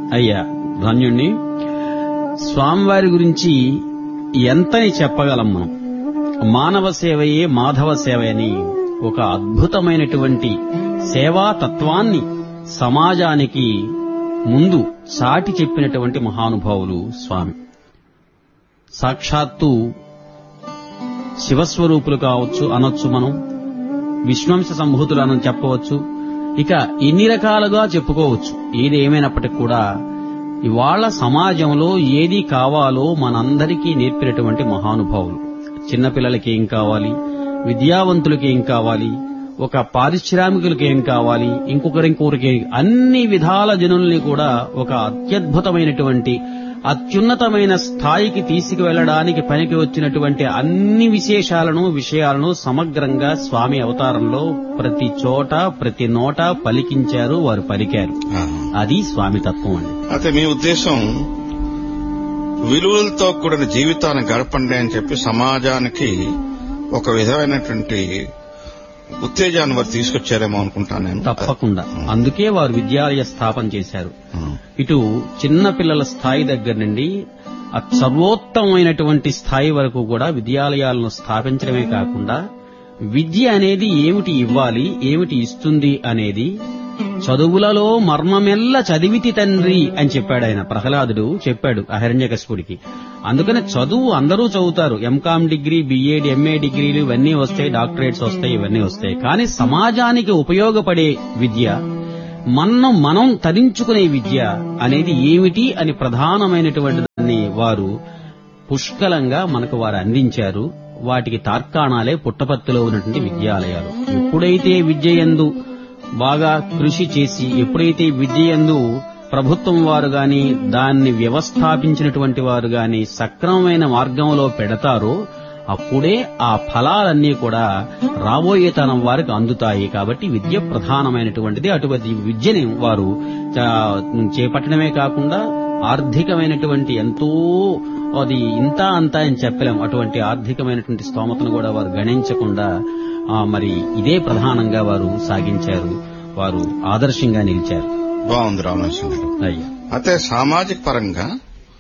అయ్యా ధన్యుణ్ణి స్వామివారి గురించి ఎంతని చెప్పగలం మనం మానవ సేవయే మాధవ సేవ అని ఒక అద్భుతమైనటువంటి సేవా తత్వాన్ని సమాజానికి ముందు చాటి చెప్పినటువంటి మహానుభావులు స్వామి సాక్షాత్తు శివస్వరూపులు కావచ్చు అనొచ్చు మనం విశ్వంశ సంభూతులు అని చెప్పవచ్చు ఇక ఎన్ని రకాలుగా చెప్పుకోవచ్చు ఏది ఏమైనప్పటికీ కూడా ఇవాళ సమాజంలో ఏది కావాలో మనందరికీ నేర్పినటువంటి మహానుభావులు చిన్నపిల్లలకి ఏం కావాలి విద్యావంతులకి ఏం కావాలి ఒక పారిశ్రామికులకి ఏం కావాలి ఇంకొకరి ఇంకొకరికి అన్ని విధాల జనుల్ని కూడా ఒక అత్యద్భుతమైనటువంటి అత్యున్నతమైన స్థాయికి తీసుకువెళ్ళడానికి పనికి వచ్చినటువంటి అన్ని విశేషాలను విషయాలను సమగ్రంగా స్వామి అవతారంలో ప్రతి చోట ప్రతి నోట పలికించారు వారు పలికారు అది స్వామి తత్వం అండి అయితే మీ ఉద్దేశం విలువలతో కూడిన జీవితాన్ని గడపండి అని చెప్పి సమాజానికి ఒక విధమైనటువంటి ఉత్తేజాన్ని వారు తీసుకొచ్చారేమో అనుకుంటాను నేను తప్పకుండా అందుకే వారు విద్యాలయ స్థాపన చేశారు ఉం. ఇటు చిన్న పిల్లల స్థాయి దగ్గర నుండి ఆ సర్వోత్తమైనటువంటి స్థాయి వరకు కూడా విద్యాలయాలను స్థాపించడమే కాకుండా విద్య అనేది ఏమిటి ఇవ్వాలి ఏమిటి ఇస్తుంది అనేది చదువులలో మర్మమెల్ల చదివితి తండ్రి అని చెప్పాడు ఆయన ప్రహ్లాదుడు చెప్పాడు అహిరణ్యకశిపుడికి అందుకని చదువు అందరూ చదువుతారు ఎంకామ్ డిగ్రీ బిఏడి ఎంఏ డిగ్రీలు ఇవన్నీ వస్తాయి డాక్టరేట్స్ వస్తాయి ఇవన్నీ వస్తాయి కానీ సమాజానికి ఉపయోగపడే విద్య మనం మనం తరించుకునే విద్య అనేది ఏమిటి అని ప్రధానమైనటువంటి దాన్ని వారు పుష్కలంగా మనకు వారు అందించారు వాటికి తార్కాణాలే పుట్టపత్తిలో ఉన్నటువంటి విద్యాలయాలు ఎప్పుడైతే విద్య యందు బాగా కృషి చేసి ఎప్పుడైతే విద్య యందు ప్రభుత్వం వారు గాని దాన్ని వ్యవస్థాపించినటువంటి వారు గాని సక్రమమైన మార్గంలో పెడతారో అప్పుడే ఆ ఫలాలన్నీ కూడా రాబోయే తరం వారికి అందుతాయి కాబట్టి విద్య ప్రధానమైనటువంటిది అటువంటి విద్యని వారు చా- చేపట్టడమే కాకుండా ఆర్థికమైనటువంటి ఎంతో అది ఇంత అంత అని చెప్పలేం అటువంటి ఆర్థికమైనటువంటి స్తోమతను కూడా వారు గణించకుండా ఆ, మరి ఇదే ప్రధానంగా వారు సాగించారు వారు ఆదర్శంగా నిలిచారు బాగుంది రామేశ్వర గారు అయ్యా అయితే సామాజిక పరంగా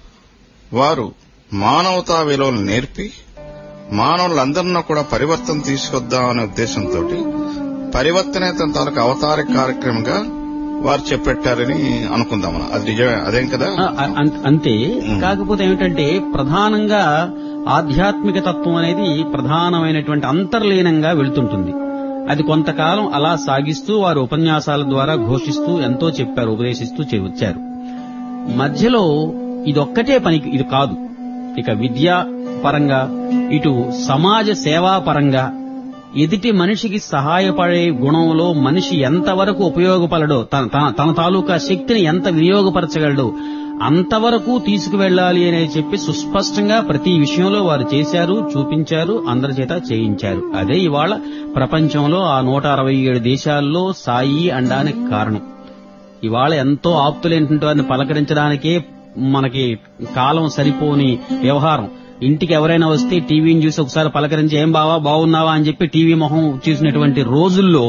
వారు మానవతా విలువలు నేర్పి మానవులందరినీ కూడా పరివర్తన తీసుకొద్దామనే ఉద్దేశంతో పరివర్తనే తన తాలూకు అవతార కార్యక్రమంగా వారు చెప్పెట్టారని అనుకుందాం మనం. అది నిజమే అదేం కదా ఆ, అ- అం- అంతే ఉమ్. కాకపోతే ఏమిటంటే ప్రధానంగా ఆధ్యాత్మిక తత్వం అనేది ప్రధానమైనటువంటి అంతర్లీనంగా వెళ్తుంటుంది అది కొంతకాలం అలా సాగిస్తూ వారు ఉపన్యాసాల ద్వారా ఘోషిస్తూ ఎంతో చెప్పారు ఉపదేశిస్తూ చె- వచ్చారు మధ్యలో ఇదొక్కటే పనికి ఇది కాదు ఇక విద్యా పరంగా ఇటు సమాజ సేవా పరంగా ఎదుటి మనిషికి సహాయపడే గుణంలో మనిషి ఎంతవరకు ఉపయోగపడడో తన తన తన తాలూకా శక్తిని ఎంత వినియోగపరచగలడో అంతవరకు తీసుకువెళ్ళాలి అని చెప్పి సుస్పష్టంగా ప్రతి విషయంలో వారు చేశారు చూపించారు అందరి చేత చేయించారు అదే ఇవాళ ప్రపంచంలో ఆ నూట అరవై ఏడు దేశాల్లో సాయి అనడానికి కారణం ఇవాళ ఎంతో ఆప్తులైనటువంటి వారిని పలకరించడానికే మనకి కాలం సరిపోని వ్యవహారం ఇంటికి ఎవరైనా వస్తే టీవీని చూసి ఒకసారి పలకరించి ఏం బావా బాగున్నావా అని చెప్పి టీవీ మొహం చూసినటువంటి రోజుల్లో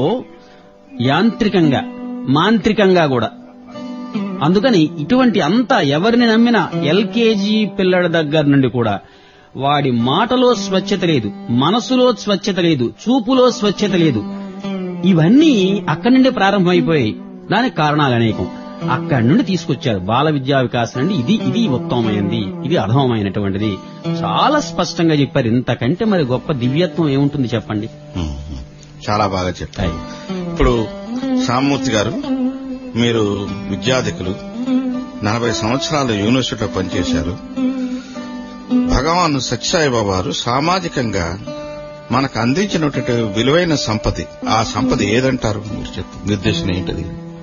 యాంత్రికంగా మాంత్రికంగా కూడా అందుకని ఇటువంటి అంతా ఎవరిని నమ్మినా ఎల్కేజీ పిల్లల దగ్గర నుండి కూడా వాడి మాటలో స్వచ్ఛత లేదు మనసులో స్వచ్ఛత లేదు చూపులో స్వచ్ఛత లేదు ఇవన్నీ అక్కడి నుండి ప్రారంభమైపోయాయి దానికి కారణాలు అనేకం అక్కడి నుండి తీసుకొచ్చారు బాల విద్యా వికాసం నుండి ఇది ఇది ఉత్తమమైనది ఇది అధమమైనటువంటిది చాలా స్పష్టంగా చెప్పారు ఇంతకంటే మరి గొప్ప దివ్యత్వం ఏముంటుంది చెప్పండి ఉం. చాలా బాగా చెప్పారు అయ్. ఇప్పుడు సామూర్తి గారు మీరు విద్యాధికులు నలభై సంవత్సరాలు యూనివర్సిటీలో పనిచేశారు భగవాన్ సత్యసాయిబాబా వారు సామాజికంగా మనకు అందించినటువంటి విలువైన సంపద ఆ సంపద ఏదంటారు మీరు చెప్పు నిర్దేశం ఏంటది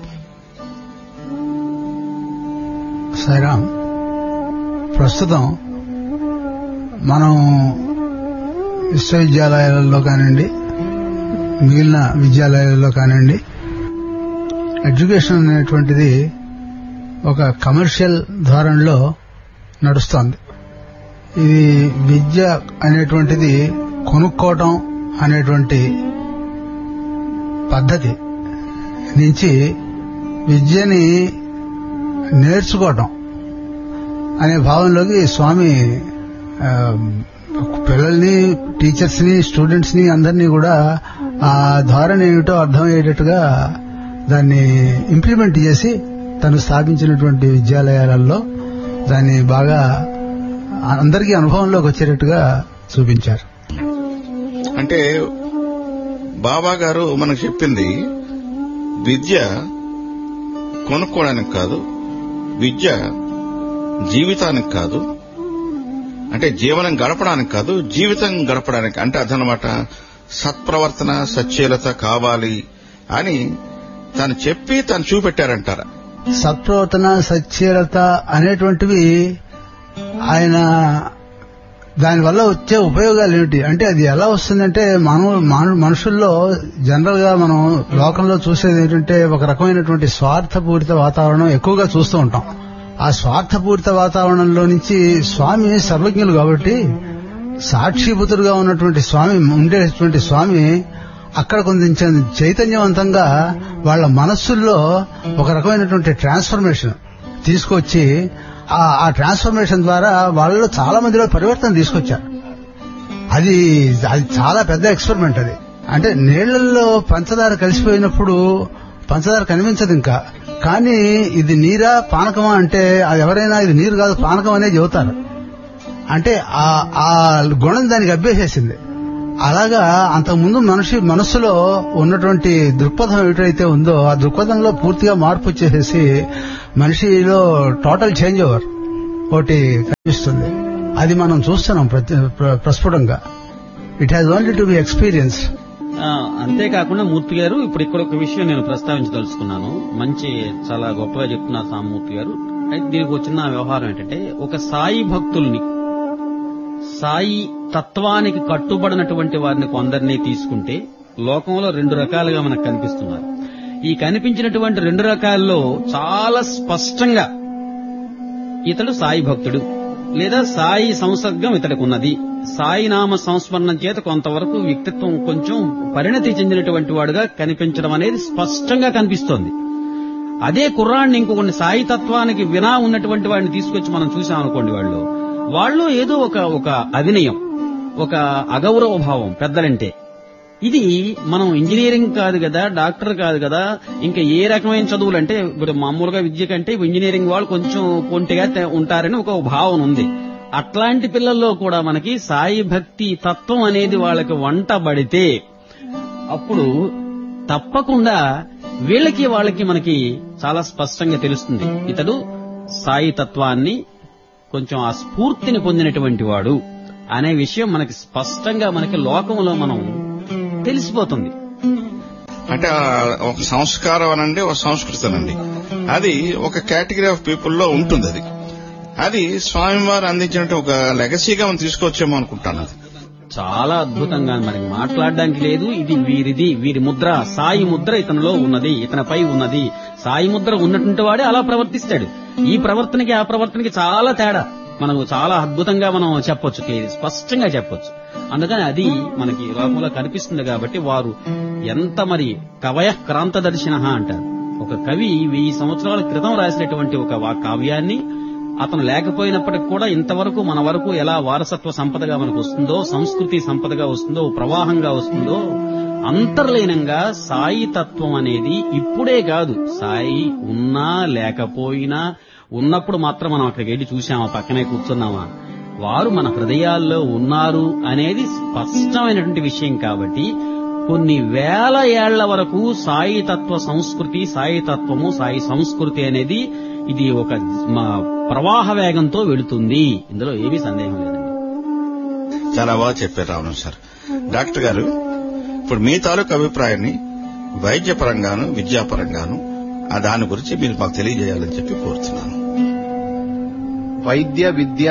సాయిరామ్ ప్రస్తుతం మనం విశ్వవిద్యాలయాలలో కానివ్వండి మిగిలిన విద్యాలయాలలో కానివ్వండి ఎడ్యుకేషన్ అనేటువంటిది ఒక కమర్షియల్ ధోరణిలో నడుస్తోంది ఇది విద్య అనేటువంటిది కొనుక్కోవటం అనేటువంటి పద్ధతి నుంచి విద్యని నేర్చుకోవటం అనే భావంలోకి స్వామి ఆ, పిల్లల్ని టీచర్స్ ని స్టూడెంట్స్ ని అందరినీ కూడా ఆ ధోరణి ఏమిటో అర్థమయ్యేటట్టుగా దాన్ని ఇంప్లిమెంట్ చేసి తను స్థాపించినటువంటి విద్యాలయాలలో దాన్ని బాగా అందరికీ అనుభవంలోకి వచ్చేటట్టుగా చూపించారు అంటే బాబా గారు మనకు చెప్పింది విద్య కొనుక్కోవడానికి కాదు విద్య జీవితానికి కాదు అంటే జీవనం గడపడానికి కాదు జీవితం గడపడానికి అంటే అదనమాట సత్ప్రవర్తన సచ్ఛీలత కావాలి అని తను చెప్పి తను చూపెట్టారంటారా సత్ప్రవర్తన సచ్చీలత అనేటువంటివి ఆయన దానివల్ల వచ్చే ఉపయోగాలు ఏమిటి అంటే అది ఎలా వస్తుందంటే మనం మానవ- మనుషుల్లో జనరల్ గా మనం లోకంలో చూసేది ఏంటంటే ఒక రకమైనటువంటి స్వార్థపూరిత వాతావరణం ఎక్కువగా చూస్తూ ఉంటాం ఆ స్వార్థపూరిత వాతావరణంలో నుంచి స్వామి సర్వజ్ఞులు కాబట్టి సాక్షిభూతుడుగా ఉన్నటువంటి స్వామి ఉండేటువంటి స్వామి అక్కడ కొంచెం చైతన్యవంతంగా వాళ్ళ మనస్సుల్లో ఒక రకమైనటువంటి ట్రాన్స్ఫర్మేషన్ తీసుకొచ్చి ఆ ఆ ట్రాన్స్ఫర్మేషన్ ద్వారా వాళ్ళలో చాలా మందిలో పరివర్తన తీసుకొచ్చారు అది అది చాలా పెద్ద ఎక్స్పెరిమెంట్ అది అంటే నీళ్లలో పంచదార కలిసిపోయినప్పుడు పంచదార కనిపించదు ఇంకా కానీ ఇది నీరా పానకమా అంటే అది ఎవరైనా ఇది నీరు కాదు పానకం అనే చెబుతారు అంటే ఆ ఆ గుణం దానికి అభ్యసేసింది అలాగా అంతకుముందు మనిషి మనస్సులో ఉన్నటువంటి దృక్పథం ఏమిటైతే ఉందో ఆ దృక్పథంలో పూర్తిగా మార్పు వచ్చేసేసి మనిషిలో టోటల్ చేంజ్ ఓవర్ ఒకటి కనిపిస్తుంది అది మనం చూస్తున్నాం ప్రతి- ప్ర- ప్రస్ఫుటంగా it has only to be experience ఆ, అంతేకాకుండా మూర్తి గారు ఇప్పుడు ఇక్కడ ఒక విషయం నేను ప్రస్తావించదలుచుకున్నాను మంచి చాలా గొప్పగా చెప్తున్నారు సామూర్తి గారు అయితే దీనికి వచ్చిన వ్యవహారం ఏంటంటే ఒక సాయి భక్తుల్ని సాయి తత్వానికి కట్టుబడినటువంటి వారిని కొందరిని తీసుకుంటే లోకంలో రెండు రకాలుగా మనకు కనిపిస్తున్నారు ఈ కనిపించినటువంటి రెండు రకాల్లో చాలా స్పష్టంగా ఇతడు సాయి భక్తుడు లేదా సాయి సంసర్గం ఇతడికి ఉన్నది సాయి నామ సంస్మరణం చేత కొంతవరకు వ్యక్తిత్వం కొంచెం పరిణతి చెందినటువంటి వాడుగా కనిపించడం అనేది స్పష్టంగా కనిపిస్తోంది అదే కుర్రాడిని ఇంకొకటి సాయి తత్వానికి వినా ఉన్నటువంటి వాడిని తీసుకొచ్చి మనం చూసాం అనుకోండి వాళ్ళు వాళ్ళు ఏదో ఒక ఒక అవినయం ఒక అగౌరవ భావం పెద్దలంటే ఇది మనం ఇంజనీరింగ్ కాదు కదా డాక్టర్ కాదు కదా ఇంకా ఏ రకమైన చదువులు అంటే ఇప్పుడు మామూలుగా విద్య కంటే ఇంజనీరింగ్ వాళ్ళు కొంచెం కొంటిగా తె- ఉంటారని ఒక భావన ఉంది అట్లాంటి పిల్లల్లో కూడా మనకి సాయి భక్తి తత్వం అనేది వాళ్ళకి వంట పడితే అప్పుడు తప్పకుండా వీళ్ళకి వాళ్ళకి మనకి చాలా స్పష్టంగా తెలుస్తుంది ఇతడు సాయి తత్వాన్ని కొంచెం ఆ స్ఫూర్తిని పొందినటువంటి వాడు అనే విషయం మనకి స్పష్టంగా మనకి లోకంలో మనం తెలిసిపోతుంది అంటే ఆ ఒక సంస్కారం అనండి ఒక సంస్కృతి అనండి అది ఒక కేటగిరీ ఆఫ్ పీపుల్లో ఉంటుంది అది అది స్వామివారు అందించినట్టు ఒక లెగసీగా మనం తీసుకొచ్చేమో అనుకుంటాను అది చాలా అద్భుతంగా మరి మాట్లాడడానికి లేదు ఇది వీరిది వీరి ముద్ర సాయి ముద్ర ఇతనిలో ఉన్నది ఇతనిపై ఉన్నది సాయి ముద్ర ఉన్నటువంటి వాడే అలా ప్రవర్తిస్తాడు ఈ ప్రవర్తనకి ఆ ప్రవర్తనకి చాలా తేడా మనకు చాలా అద్భుతంగా మనం చెప్పొచ్చు క్లియర్ స్పష్టంగా చెప్పొచ్చు అందుకని అది మనకి లోకంలో కనిపిస్తుంది కాబట్టి వారు ఎంత మరి కవయ క్రాంత దర్శన అంటారు ఒక కవి వెయ్యి సంవత్సరాల క్రితం రాసినటువంటి ఒక వా- కావ్యాన్ని అతను లేకపోయినప్పటికి కూడా ఇంతవరకు మన వరకు ఎలా వారసత్వ సంపదగా మనకు వస్తుందో సంస్కృతి సంపదగా వస్తుందో ప్రవాహంగా వస్తుందో అంతర్లీనంగా సాయి తత్వం అనేది ఇప్పుడే కాదు సాయి ఉన్నా లేకపోయినా ఉన్నప్పుడు మాత్రం మనం అక్కడికి వెళ్ళి చూసామా పక్కనే కూర్చున్నామా వారు మన హృదయాల్లో ఉన్నారు అనేది స్పష్టమైనటువంటి విషయం కాబట్టి కొన్ని వేల ఏళ్ల వరకు సాయి తత్వ సంస్కృతి సాయి తత్వము సాయి సంస్కృతి అనేది ఇది ఒక మా ప్రవాహ వేగంతో వెళుతుంది ఇందులో ఏమీ సందేహం లేదండి చాలా బాగా చెప్పారు రావణం సార్ డాక్టర్ గారు ఇప్పుడు మీ తాలూకు అభిప్రాయాన్ని వైద్యపరంగాను విద్యాపరంగాను ఆ దాని గురించి మీరు మాకు తెలియజేయాలని చెప్పి కోరుతున్నాను వైద్య విద్య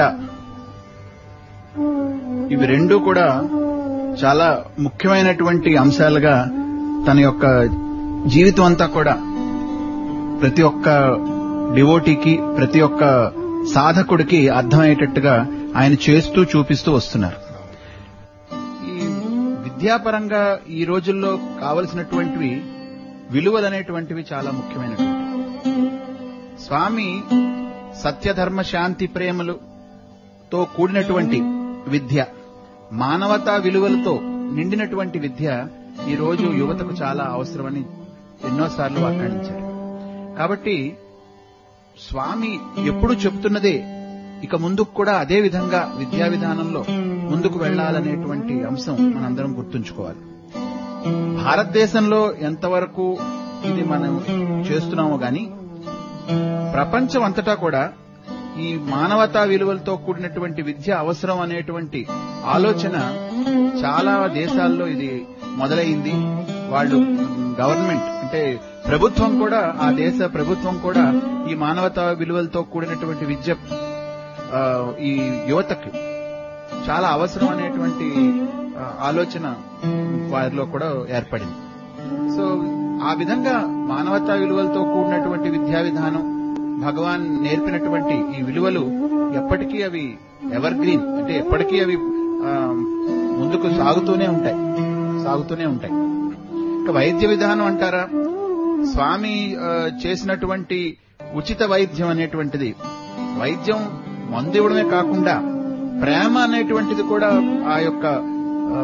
ఇవి రెండు కూడా చాలా ముఖ్యమైనటువంటి అంశాలుగా తన యొక్క జీవితం అంతా కూడా ప్రతి ఒక్క డివోటీకి ప్రతి ఒక్క సాధకుడికి అర్థమయ్యేటట్టుగా ఆయన చేస్తూ చూపిస్తూ వస్తున్నారు ఈ విద్యాపరంగా ఈ రోజుల్లో కావలసినటువంటివి విలువలు అనేటువంటివి చాలా ముఖ్యమైనటువంటి స్వామి సత్యధర్మ శాంతి ప్రేమలుతో కూడినటువంటి విద్య మానవతా విలువలతో నిండినటువంటి విద్య ఈ రోజు యువతకు చాలా అవసరమని ఎన్నోసార్లు వ్యాఖ్యానించారు కాబట్టి స్వామి ఎప్పుడు చెబుతున్నదే ఇక ముందుకు కూడా అదే విధంగా విద్యా విధానంలో ముందుకు వెళ్లాలనేటువంటి అంశం మనందరం గుర్తుంచుకోవాలి భారతదేశంలో ఎంతవరకు ఇది మనం చేస్తున్నామో గాని ప్రపంచం అంతటా కూడా ఈ మానవతా విలువలతో కూడినటువంటి విద్య అవసరం అనేటువంటి ఆలోచన చాలా దేశాల్లో ఇది మొదలైంది వాళ్ళు గవర్నమెంట్ అంటే ప్రభుత్వం కూడా ఆ దేశ ప్రభుత్వం కూడా ఈ మానవతా విలువలతో కూడినటువంటి విద్య ఆ, ఈ యువతకు చాలా అవసరం అనేటువంటి ఆ, ఆలోచన వారిలో కూడా ఏర్పడింది సో ఆ విధంగా మానవతా విలువలతో కూడినటువంటి విద్యా విధానం భగవాన్ నేర్పినటువంటి ఈ విలువలు ఎప్పటికీ అవి ఎవర్ గ్రీన్ అంటే ఎప్పటికీ అవి ఆ, ముందుకు సాగుతూనే ఉంటాయి సాగుతూనే ఉంటాయి ఇక వైద్య విధానం అంటారా స్వామి ఆ, చేసినటువంటి ఉచిత వైద్యం అనేటువంటిది వైద్యం మందు ఇవ్వడమే కాకుండా ప్రేమ అనేటువంటిది కూడా ఆ యొక్క ఆ,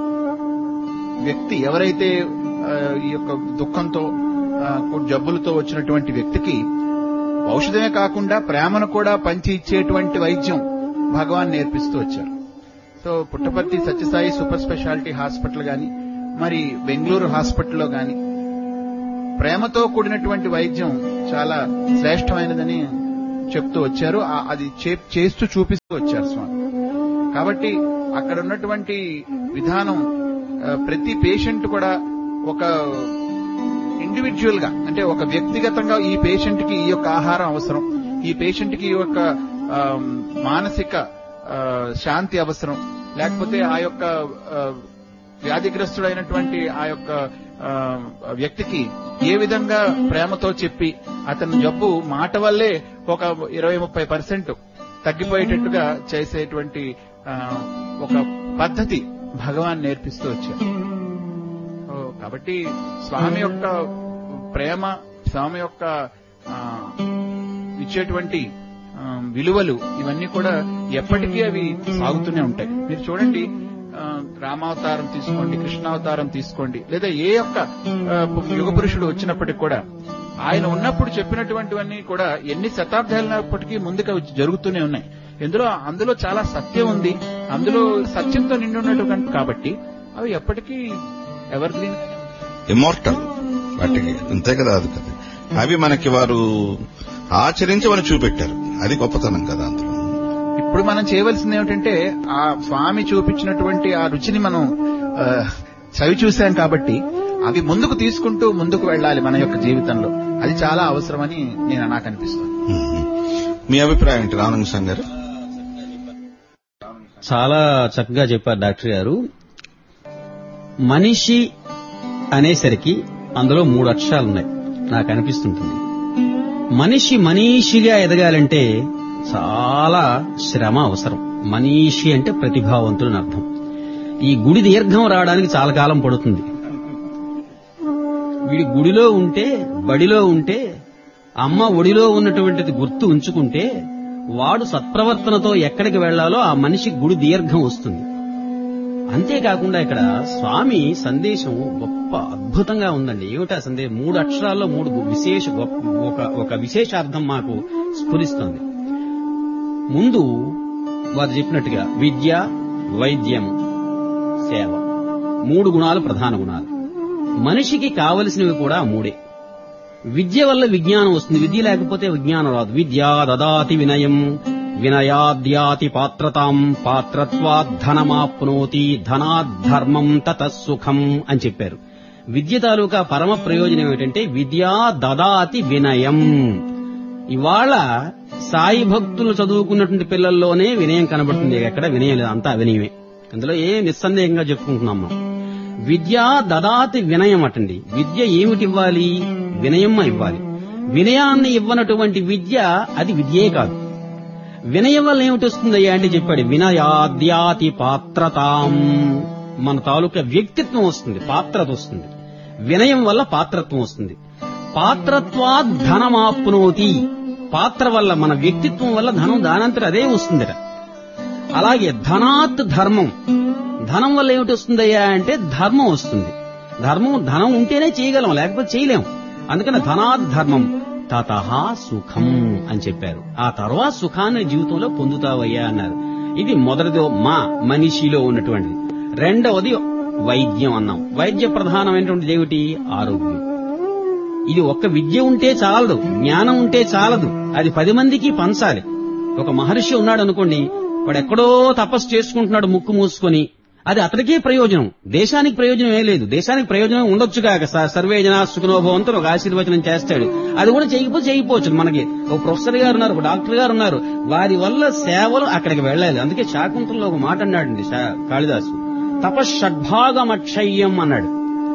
వ్యక్తి ఎవరైతే ఆ, ఈ యొక్క దుఃఖంతో ఆ, జబ్బులతో వచ్చినటువంటి వ్యక్తికి ఔషధమే కాకుండా ప్రేమను కూడా పంచి ఇచ్చేటువంటి వైద్యం భగవాన్ నేర్పిస్తూ వచ్చారు so Puttaparthi Sathya Sai super speciality hospital గాని మరి బెంగళూరు హాస్పిటల్లో గాని ప్రేమతో కూడినటువంటి వైద్యం చాలా శ్రేష్టమైనదని చెప్తూ వచ్చారు ఆ- అది చే- చేస్తూ చూపిస్తూ వచ్చారు స్వామి కాబట్టి అక్కడ ఉన్నటువంటి విధానం ఆ, ప్రతి పేషెంట్ కూడా ఒక ఇండివిజువల్ గా అంటే ఒక వ్యక్తిగతంగా ఈ పేషెంట్ కి ఈ యొక్క ఆహారం అవసరం ఈ పేషెంట్ కి ఈ యొక్క ఆ, మానసిక ఆ, శాంతి అవసరం లేకపోతే ఆ యొక్క ఆ, వ్యాధిగ్రస్తుడైనటువంటి ఆ యొక్క ఆ, వ్యక్తికి ఏ విధంగా ప్రేమతో చెప్పి అతని జబ్బు మాట వల్లే ఒక ఇరవై ముప్పై పర్సెంట్ తగ్గిపోయేటట్టుగా చేసేటువంటి ఆ, ఒక పద్ధతి భగవాన్ నేర్పిస్తూ వచ్చారు ఓ, కాబట్టి స్వామి యొక్క ప్రేమ స్వామి యొక్క ఆ, ఇచ్చేటువంటి ఆ, విలువలు ఇవన్నీ కూడా ఎప్పటికీ అవి సాగుతూనే ఉంటాయి మీరు చూడండి ఆ, రామావతారం తీసుకోండి కృష్ణావతారం తీసుకోండి లేదా ఏ యొక్క ఆ, యుగ పురుషుడు వచ్చినప్పటికి కూడా ఆయన ఉన్నప్పుడు చెప్పినటువంటివన్నీ కూడా ఎన్ని శతాబ్దాలైనప్పటికీ ముందుకు అవి జరుగుతూనే ఉన్నాయి ఇందులో అందులో చాలా సత్యం ఉంది అందులో సత్యంతో నిండి ఉన్నటువంటి కాబట్టి అవి ఎప్పటికీ ఎవర్ గ్రీన్ ఇమోర్టల్ వాటికి అంతే కదా అది కదా అవి మనకి వారు ఆచరించి మనం చూపెట్టారు అది గొప్పతనం కదా అందులో ఇప్పుడు మనం చేయవలసింది ఏమిటంటే ఆ స్వామి చూపించినటువంటి ఆ రుచిని మనం ఆ, చవి చూశాం కాబట్టి అవి ముందుకు తీసుకుంటూ ముందుకు వెళ్ళాలి మన యొక్క జీవితంలో అది చాలా అవసరమని నేను నాకు అనిపిస్తుంది మ్మ్. మీ అభిప్రాయం ఏంటి రామలింగ గారు చాలా చక్కగా చెప్పారు డాక్టర్ గారు మనిషి అనేసరికి అందులో మూడు అక్షరాలు ఉన్నాయి నాకు అనిపిస్తుంటుంది మనిషి మనీషిగా ఎదగాలంటే చాలా శ్రమ అవసరం మనీషి అంటే ప్రతిభావంతుడు అని అర్థం ఈ గుడి దీర్ఘం రావడానికి చాలా కాలం పడుతుంది వీడి గుడిలో ఉంటే బడిలో ఉంటే అమ్మ ఒడిలో ఉన్నటువంటిది గుర్తు ఉంచుకుంటే వాడు సత్ప్రవర్తనతో ఎక్కడికి వెళ్లాలో ఆ మనిషి గుడి దీర్ఘం వస్తుంది అంతేకాకుండా ఇక్కడ స్వామి సందేశం గొప్ప అద్భుతంగా ఉందండి ఏమిటా సందేశం మూడు అక్షరాల్లో మూడు విశేష గొప్ప ఒక ఒక విశేషార్థం మాకు స్ఫురిస్తుంది ముందు వారు చెప్పినట్టుగా విద్య వైద్యం సేవ మూడు గుణాలు ప్రధాన గుణాలు మనిషికి కావలసినవి కూడా మూడే విద్య వల్ల విజ్ఞానం వస్తుంది విద్య లేకపోతే విజ్ఞానం రాదు విద్యా దదాతి వినయం వినయాద్యాతి పాత్రతాం పాత్రత్వాద్ ధనమాప్నోతి ధనాద్ధర్మం తతసుఖం అని చెప్పారు విద్య తాలూకా పరమ ప్రయోజనం ఏమిటంటే విద్యా దదాతి వినయం ఇవాళ సాయి భక్తులు చదువుకున్నటువంటి పిల్లల్లోనే వినయం కనబడుతుంది ఎక్కడ వినయం లేదు అంతా వినయమే అందులో ఏం నిస్సందేహంగా చెప్పుకుంటున్నాం మనం విద్య దదాతి వినయం అటండి విద్య ఏమిటి ఇవ్వాలి వినయమ్మ ఇవ్వాలి వినయాన్ని ఇవ్వనటువంటి విద్య అది విద్యే కాదు వినయం వల్ల ఏమిటి వస్తుందయ్యా అంటే చెప్పాడు వినయాద్యాతి పాత్రతాం మన తాలూకా వ్యక్తిత్వం వస్తుంది పాత్రత వస్తుంది వినయం వల్ల పాత్రత్వం వస్తుంది పాత్రత్వా ధనమాప్నోతి పాత్ర వల్ల మన వ్యక్తిత్వం వల్ల ధనం దానంతట అదే వస్తుందట అలాగే ధనాత్ ధర్మం ధనం వల్ల ఏమిటి వస్తుందయ్యా అంటే ధర్మం వస్తుంది ధర్మం ధనం ఉంటేనే చేయగలం లేకపోతే చేయలేం అందుకని ధనాత్ ధర్మం తత సుఖం అని చెప్పారు ఆ తర్వాత సుఖాన్ని జీవితంలో పొందుతావయ్యా అన్నారు ఇది మొదటిదో మా మనిషిలో ఉన్నటువంటిది రెండవది వైద్యం అన్నాం వైద్య ప్రధానమైనటువంటిది ఏమిటి ఆరోగ్యం ఇది ఒక్క విద్య ఉంటే చాలదు జ్ఞానం ఉంటే చాలదు అది పది మందికి పంచాలి ఒక మహర్షి ఉన్నాడు అనుకోండి వాడు ఎక్కడో తపస్సు చేసుకుంటున్నాడు ముక్కు మూసుకొని అది అతడికే ప్రయోజనం దేశానికి ప్రయోజనం ఏ లేదు దేశానికి ప్రయోజనం ఉండొచ్చు కాక స- సర్వే జనా సుఖనోభవంతో ఒక ఆశీర్వచనం చేస్తాడు అది కూడా చేయకపోతే చేయకపోవచ్చు మనకి ఒక ప్రొఫెసర్ గారు ఉన్నారు ఒక డాక్టర్ గారు ఉన్నారు వారి వల్ల సేవలు అక్కడికి వెళ్ళాలి అందుకే శాకుంతలంలో ఒక మాట అన్నాడండి శా- కాళిదాసు తపశ్షడ్భాగమక్షయ్యం అన్నాడు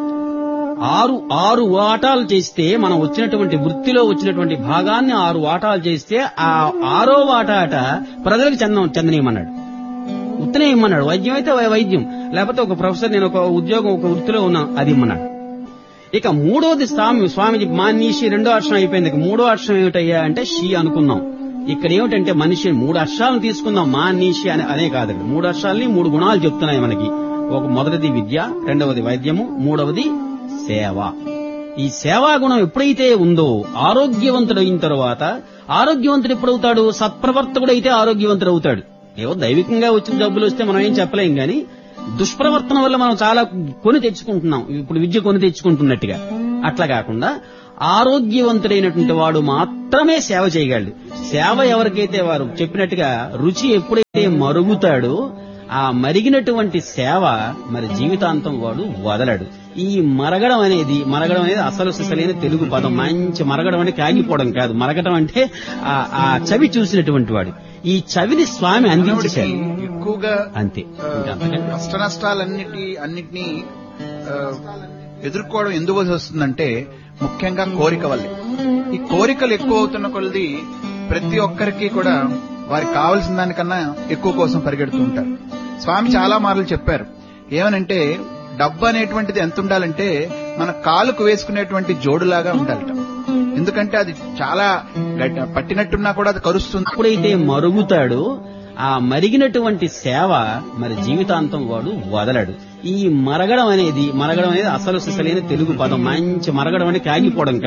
ఆరు ఆరు వాటాలు చేస్తే మనం వచ్చినటువంటి వృత్తిలో వచ్చినటువంటి భాగాన్ని ఆరు వాటాలు చేస్తే ఆ ఆరో వాటాట ప్రజలకు చెంద చెందనీయమన్నాడు ఉత్తనే ఇమ్మన్నాడు వైద్యం అయితే వై- వైద్యం లేకపోతే ఒక ప్రొఫెసర్ నేను ఒక ఉద్యోగం ఒక వృత్తిలో ఉన్నా అది ఇమ్మన్నాడు ఇక మూడోది స్వామి స్వామిజీ మానీషి రెండో అక్షరం అయిపోయింది ఇక మూడో అక్షరం ఏమిటయ్యా అంటే షీ అనుకున్నాం ఇక్కడ ఏమిటంటే మనిషి మూడు అక్షరాలను తీసుకుందాం మా నీషి అనే అనే కాదు ఇక్కడ. మూడు అక్షరాలని మూడు గుణాలు చెప్తున్నాయి మనకి ఒక మొదటిది విద్య రెండవది వైద్యము మూడవది సేవ ఈ సేవా గుణం ఎప్పుడైతే ఉందో ఆరోగ్యవంతుడైన తర్వాత ఆరోగ్యవంతుడు ఎప్పుడవుతాడు సత్ప్రవర్తకుడైతే ఆరోగ్యవంతుడు అవుతాడు ఏవో దైవికంగా వచ్చిన జబ్బులు వస్తే మనం ఏం చెప్పలేం గాని దుష్ప్రవర్తన వల్ల మనం చాలా కొని తెచ్చుకుంటున్నాం ఇప్పుడు విద్య కొని తెచ్చుకుంటున్నట్టుగా అట్లా కాకుండా ఆరోగ్యవంతుడైనటువంటి వాడు మాత్రమే సేవ చేయగలడు సేవ ఎవరికైతే వారు చెప్పినట్టుగా రుచి ఎప్పుడైతే మరుగుతాడో ఆ మరిగినటువంటి సేవ మరి జీవితాంతం వాడు వదలడు ఈ మరగడం అనేది మరగడం అనేది అసలు సిసలైన తెలుగు పదం మంచి మరగడం అంటే కాగిపోవడం కాదు మరగడం అంటే ఆ ఆ చవి చూసినటువంటి వాడు ఈ చవిని స్వామి అందించేశారు మానవుడికి ఎక్కువగా అంతే ఇంకా అంతకంటే కష్ట నష్టాలన్నిటి అన్నిటినీ ఆ, ఎదుర్కోవడం ఎందుకు వస్తుందంటే ముఖ్యంగా కోరిక వల్లే ఈ కోరికలు ఎక్కువ అవుతున్న కొలది ప్రతి ఒక్కరికి కూడా వారికి కావలసిన దానికన్నా ఎక్కువ కోసం పరిగెడుతూ ఉంటారు స్వామి చాలా మార్లు చెప్పారు ఏమనంటే డబ్బు అనేటువంటిది ఎంత ఉండాలంటే మన కాలుకు వేసుకునేటువంటి జోడులాగా ఉండాలట ఎందుకంటే అది చాలా గట్టి- పట్టినట్టున్నా కూడా అది కరుస్తుంది ఎప్పుడైతే మరుగుతాడో ఆ మరిగినటువంటి సేవ మరి జీవితాంతం వాడు వదలడు ఈ మరగడం అనేది మరగడం అనేది అసలు సిసలైన తెలుగు పదం మంచి మరగడం అంటే కాగిపోవడం కాదు